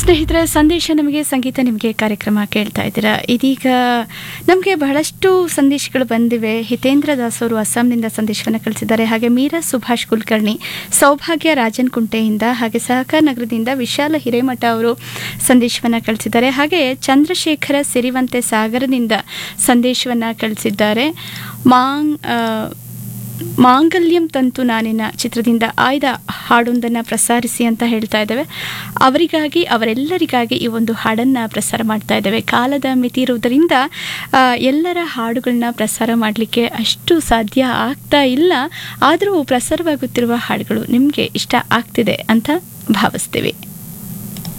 ಸ್ನೇಹಿತರೆ ಸಂದೇಶ ನಮಗೆ ಸಂಗೀತ ನಿಮಗೆ ಕಾರ್ಯಕ್ರಮ ಕೇಳ್ತಾ ಇದ್ದೀರಾ ಇದೀಗ ನಮಗೆ ಬಹಳಷ್ಟು ಸಂದೇಶಗಳು ಬಂದಿವೆ ಹಿತೇಂದ್ರ ದಾಸ್ ಅವರು ಅಸ್ಸಾಂನಿಂದ ಸಂದೇಶವನ್ನು ಕಳಿಸಿದ್ದಾರೆ ಹಾಗೆ ಮೀರಾ ಸುಭಾಷ್ ಕುಲಕರ್ಣಿ ಸೌಭಾಗ್ಯ ರಾಜನ್ ಕುಂಟೆಯಿಂದ ಹಾಗೆ ಸಹಕಾರ ನಗರದಿಂದ ವಿಶಾಲ ಹಿರೇಮಠ ಅವರು ಸಂದೇಶವನ್ನು ಕಳಿಸಿದ್ದಾರೆ ಹಾಗೆ ಚಂದ್ರಶೇಖರ ಸಿರಿವಂತೆ ಸಾಗರದಿಂದ ಸಂದೇಶವನ್ನು ಕಳಿಸಿದ್ದಾರೆ ಮಾಂಗ್ ಆ, ಮಾಂಗಲ್ಯಂ ತಂತು ನಾನಿನ ಚಿತ್ರದಿಂದ ಆಯ್ದ ಹಾಡೊಂದನ್ನು ಪ್ರಸಾರಿಸಿ ಅಂತ ಹೇಳ್ತಾ ಇದ್ದೇವೆ ಅವರಿಗಾಗಿ ಅವರೆಲ್ಲರಿಗಾಗಿ ಈ ಒಂದು ಹಾಡನ್ನು ಪ್ರಸಾರ ಮಾಡ್ತಾ ಇದ್ದೇವೆ ಕಾಲದ ಮಿತಿ ಇರುವುದರಿಂದ ಆ, ಎಲ್ಲರ ಹಾಡುಗಳನ್ನ ಪ್ರಸಾರ ಮಾಡಲಿಕ್ಕೆ ಅಷ್ಟು ಸಾಧ್ಯ ಆಗ್ತಾ ಇಲ್ಲ ಆದರೂ ಪ್ರಸಾರವಾಗುತ್ತಿರುವ ಹಾಡುಗಳು ನಿಮಗೆ ಇಷ್ಟ ಆಗ್ತಿದೆ ಅಂತ ಭಾವಿಸ್ತೀವಿ